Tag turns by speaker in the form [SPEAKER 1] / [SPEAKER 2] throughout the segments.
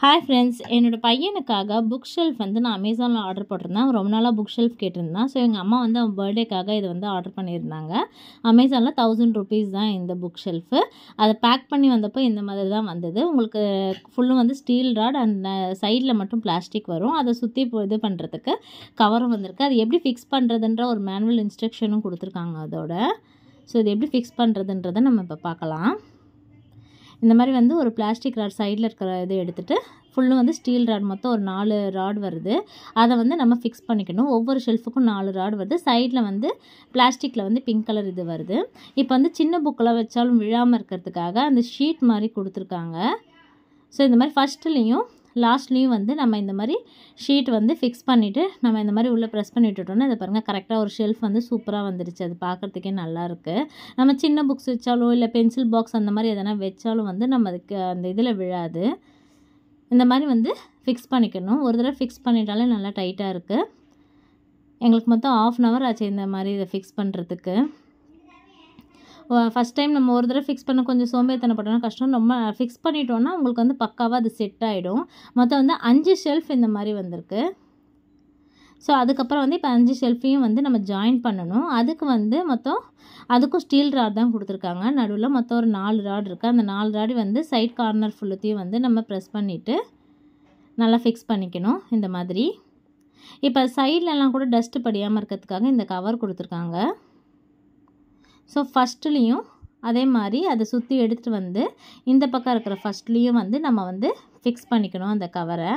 [SPEAKER 1] hi friends என்னோட பையனுக்காக book shelf வந்து நான் அமேசானில் ஆர்டர் போட்டிருந்தேன் அவன் ரொம்ப நாளாக புக் ஷெல்ஃப் கேட்டிருந்தான் ஸோ எங்கள் அம்மா வந்து அவன் பர்த்டேக்காக இது வந்து ஆர்டர் பண்ணியிருந்தாங்க அமேசானில் தௌசண்ட் ருபீஸ் தான் இந்த புக் ஷெல்ஃபு அதை பேக் பண்ணி வந்தப்போ இந்த மாதிரி தான் வந்தது உங்களுக்கு ஃபுல்லும் வந்து ஸ்டீல் ராட் அண்ட் சைடில் மட்டும் பிளாஸ்டிக் வரும் அதை சுற்றி இது பண்ணுறதுக்கு கவரும் வந்திருக்கு அது எப்படி ஃபிக்ஸ் பண்ணுறதுன்ற ஒரு மேனுவல் இன்ஸ்ட்ரக்ஷனும் கொடுத்துருக்காங்க அதோட ஸோ இது எப்படி ஃபிக்ஸ் பண்ணுறதுன்றதை நம்ம இப்போ பார்க்கலாம் இந்த மாதிரி வந்து ஒரு பிளாஸ்டிக் ராட் சைடில் இருக்கிற இது எடுத்துகிட்டு ஃபுல்லும் வந்து ஸ்டீல் ராட் மொத்தம் ஒரு நாலு ராட் வருது அதை வந்து நம்ம ஃபிக்ஸ் பண்ணிக்கணும் ஒவ்வொரு ஷெல்ஃபுக்கும் நாலு ராட் வருது சைடில் வந்து பிளாஸ்டிக்கில் வந்து பிங்க் கலர் இது வருது இப்போ வந்து சின்ன புக்கெலாம் வச்சாலும் விழாமல் இருக்கிறதுக்காக அந்த ஷீட் மாதிரி கொடுத்துருக்காங்க ஸோ இந்த மாதிரி ஃபஸ்ட்டுலேயும் லாஸ்ட்லேயும் வந்து நம்ம இந்த மாதிரி ஷீட் வந்து ஃபிக்ஸ் பண்ணிவிட்டு நம்ம இந்த மாதிரி உள்ளே ப்ரெஸ் பண்ணி விட்டுட்டோம்னா இதை பாருங்கள் கரெக்டாக ஒரு ஷெல்ஃப் வந்து சூப்பராக வந்துருச்சு அது பார்க்குறதுக்கே நல்லாயிருக்கு நம்ம சின்ன புக்ஸ் வச்சாலும் இல்லை பென்சில் பாக்ஸ் அந்த மாதிரி எதனா வச்சாலும் வந்து நம்ம அதுக்கு அந்த இதில் விழாது இந்த மாதிரி வந்து ஃபிக்ஸ் பண்ணிக்கணும் ஒரு தடவை ஃபிக்ஸ் பண்ணிட்டாலே நல்லா டைட்டாக இருக்குது எங்களுக்கு மொத்தம் ஆஃப் அன் ஹவர் ஆச்சு இந்த மாதிரி இதை ஃபிக்ஸ் பண்ணுறதுக்கு ஃபஸ்ட் டைம் நம்ம ஒரு தடவை ஃபிக்ஸ் பண்ண கொஞ்சம் சோம்பேறித்தனப்பட்டோம்னா கஷ்டம் ரொம்ப ஃபிக்ஸ் பண்ணிட்டோன்னா உங்களுக்கு வந்து பக்காவாக அது செட் ஆகிடும் மொத்தம் வந்து அஞ்சு ஷெல்ஃப் இந்த மாதிரி வந்திருக்கு ஸோ அதுக்கப்புறம் வந்து இப்போ அஞ்சு ஷெல்ஃபையும் வந்து நம்ம ஜாயின் பண்ணணும் அதுக்கு வந்து மொத்தம் அதுக்கும் ஸ்டீல் ராட் தான் கொடுத்துருக்காங்க நடுவில் மொத்தம் ஒரு நாலு ராட் இருக்குது அந்த நாலு ராடு வந்து சைட் கார்னர் ஃபுல்லுத்தையும் வந்து நம்ம ப்ரெஸ் பண்ணிவிட்டு நல்லா ஃபிக்ஸ் பண்ணிக்கணும் இந்த மாதிரி இப்போ சைட்லலாம் கூட டஸ்ட்டு படியாமல் இருக்கிறதுக்காக இந்த கவர் கொடுத்துருக்காங்க ஸோ ஃபஸ்ட்டுலேயும் அதே மாதிரி அதை சுற்றி எடுத்துகிட்டு வந்து இந்த பக்கம் இருக்கிற ஃபஸ்ட்லேயும் வந்து நம்ம வந்து ஃபிக்ஸ் பண்ணிக்கணும் அந்த கவரை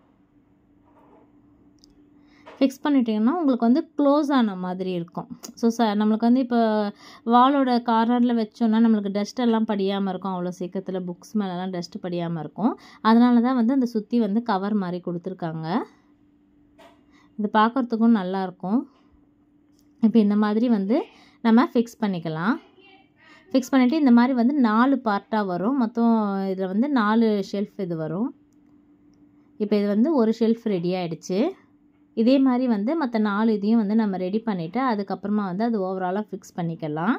[SPEAKER 1] ஃபிக்ஸ் பண்ணிட்டிங்கன்னா உங்களுக்கு வந்து க்ளோஸ் ஆன மாதிரி இருக்கும் ஸோ ச நம்மளுக்கு வந்து இப்போ வாலோட கார்னரில் வச்சோன்னா நம்மளுக்கு டஸ்ட் எல்லாம் படியாமல் இருக்கும் அவ்வளோ சீக்கிரத்தில் புக்ஸ் மேலெலாம் டஸ்ட்டு படியாமல் இருக்கும் அதனால தான் வந்து அந்த சுற்றி வந்து கவர் மாதிரி கொடுத்துருக்காங்க இது பார்க்குறதுக்கும் நல்லாயிருக்கும் இப்போ இந்த மாதிரி வந்து நம்ம ஃபிக்ஸ் பண்ணிக்கலாம் ஃபிக்ஸ் பண்ணிவிட்டு இந்த மாதிரி வந்து நாலு பார்ட்டாக வரும் மொத்தம் இதில் வந்து நாலு ஷெல்ஃப் இது வரும் இப்போ இது வந்து ஒரு ஷெல்ஃப் ரெடி ஆகிடுச்சு இதே மாதிரி வந்து மற்ற நாலு இதையும் வந்து நம்ம ரெடி பண்ணிவிட்டு அதுக்கப்புறமா வந்து அது ஓவராலாக ஃபிக்ஸ் பண்ணிக்கலாம்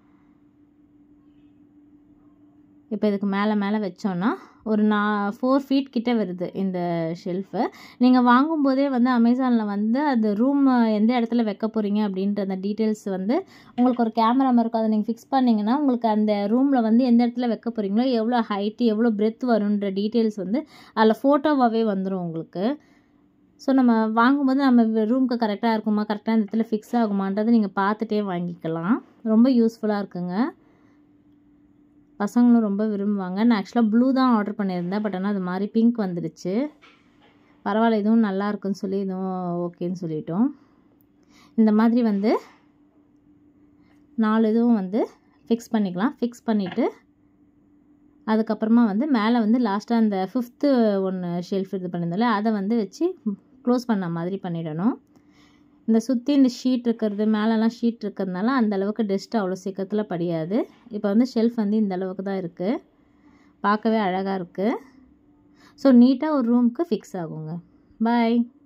[SPEAKER 1] இப்போ இதுக்கு மேலே மேலே வச்சோன்னா ஒரு நா ஃபோர் ஃபீட் கிட்டே வருது இந்த ஷெல்ஃபு நீங்கள் வாங்கும்போதே வந்து அமேசானில் வந்து அந்த ரூம் எந்த இடத்துல வைக்க போகிறீங்க அப்படின்ற அந்த டீட்டெயில்ஸ் வந்து உங்களுக்கு ஒரு கேமரா இருக்கும் அதை நீங்கள் ஃபிக்ஸ் பண்ணிங்கன்னா உங்களுக்கு அந்த ரூமில் வந்து எந்த இடத்துல வைக்க போகிறீங்களோ எவ்வளோ ஹைட்டு எவ்வளோ பிரெத் வருன்ற டீட்டெயில்ஸ் வந்து அதில் ஃபோட்டோவாகவே வந்துடும் உங்களுக்கு ஸோ நம்ம வாங்கும்போது நம்ம ரூமுக்கு கரெக்டாக இருக்குமா கரெக்டாக இந்த இடத்துல ஃபிக்ஸ் ஆகுமான்றதை நீங்கள் பார்த்துட்டே வாங்கிக்கலாம் ரொம்ப யூஸ்ஃபுல்லாக இருக்குங்க பசங்களும் ரொம்ப விரும்புவாங்க நான் ஆக்சுவலாக ப்ளூ தான் ஆர்டர் பண்ணியிருந்தேன் பட் ஆனால் அது மாதிரி பிங்க் வந்துடுச்சு பரவாயில்ல இதுவும் நல்லா இருக்குன்னு சொல்லி இதுவும் ஓகேன்னு சொல்லிட்டோம் இந்த மாதிரி வந்து நாலு இதுவும் வந்து ஃபிக்ஸ் பண்ணிக்கலாம் ஃபிக்ஸ் பண்ணிவிட்டு அதுக்கப்புறமா வந்து மேலே வந்து லாஸ்ட்டாக அந்த ஃபிஃப்த்து ஒன்று ஷெல்ஃப் இது பண்ணியிருந்தால அதை வந்து வச்சு க்ளோஸ் பண்ண மாதிரி பண்ணிடணும் இந்த சுற்றி இந்த ஷீட் இருக்கிறது மேலெலாம் ஷீட் இருக்கிறதுனால அந்த அளவுக்கு டஸ்ட் அவ்வளோ சீக்கிரத்தில் படியாது இப்போ வந்து ஷெல்ஃப் வந்து இந்த அளவுக்கு தான் இருக்குது பார்க்கவே அழகாக இருக்குது ஸோ நீட்டாக ஒரு ரூமுக்கு ஃபிக்ஸ் ஆகுங்க பாய்